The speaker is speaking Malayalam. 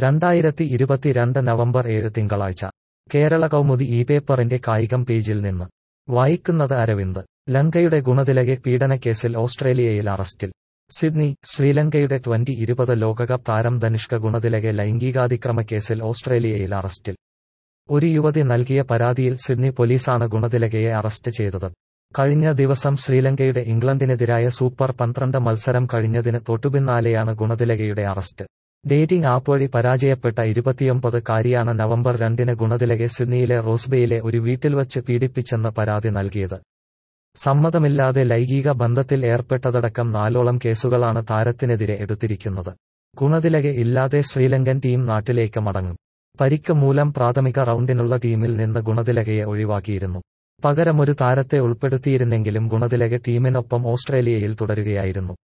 രണ്ടായിരത്തി ഇരുപത്തിരണ്ട് നവംബർ ഏഴ് തിങ്കളാഴ്ച കേരള കൗമുദി ഈ പേപ്പറിന്റെ കായികം പേജിൽ നിന്ന് വായിക്കുന്നത് അരവിന്ദ് ലങ്കയുടെ ഗുണതിലകെ പീഡനക്കേസിൽ ഓസ്ട്രേലിയയിൽ അറസ്റ്റിൽ സിഡ്നി ശ്രീലങ്കയുടെ ട്വന്റി ഇരുപത് ലോകകപ്പ് താരം ധനിഷ്ക ഗുണതിലകെ ലൈംഗികാതിക്രമക്കേസിൽ ഓസ്ട്രേലിയയിൽ അറസ്റ്റിൽ ഒരു യുവതി നൽകിയ പരാതിയിൽ സിഡ്നി പോലീസാണ് ഗുണതിലകയെ അറസ്റ്റ് ചെയ്തത് കഴിഞ്ഞ ദിവസം ശ്രീലങ്കയുടെ ഇംഗ്ലണ്ടിനെതിരായ സൂപ്പർ പന്ത്രണ്ട് മത്സരം കഴിഞ്ഞതിന് തൊട്ടുപിന്നാലെയാണ് ഗുണതിലകയുടെ അറസ്റ്റ് ഡേറ്റിംഗ് ആപ്പ് വഴി പരാജയപ്പെട്ട ഇരുപത്തിയൊമ്പത് കാരിയാണ് നവംബർ രണ്ടിന് ഗുണതിലകെ സിഡ്നിയിലെ റോസ്ബെയിലെ ഒരു വീട്ടിൽ വച്ച് പീഡിപ്പിച്ചെന്ന് പരാതി നൽകിയത് സമ്മതമില്ലാതെ ലൈംഗിക ബന്ധത്തിൽ ഏർപ്പെട്ടതടക്കം നാലോളം കേസുകളാണ് താരത്തിനെതിരെ എടുത്തിരിക്കുന്നത് ഗുണതിലകെ ഇല്ലാതെ ശ്രീലങ്കൻ ടീം നാട്ടിലേക്ക് മടങ്ങും പരിക്ക് മൂലം പ്രാഥമിക റൗണ്ടിനുള്ള ടീമിൽ നിന്ന് ഗുണതിലകയെ ഒഴിവാക്കിയിരുന്നു പകരമൊരു താരത്തെ ഉൾപ്പെടുത്തിയിരുന്നെങ്കിലും ഗുണതിലകെ ടീമിനൊപ്പം ഓസ്ട്രേലിയയിൽ തുടരുകയായിരുന്നു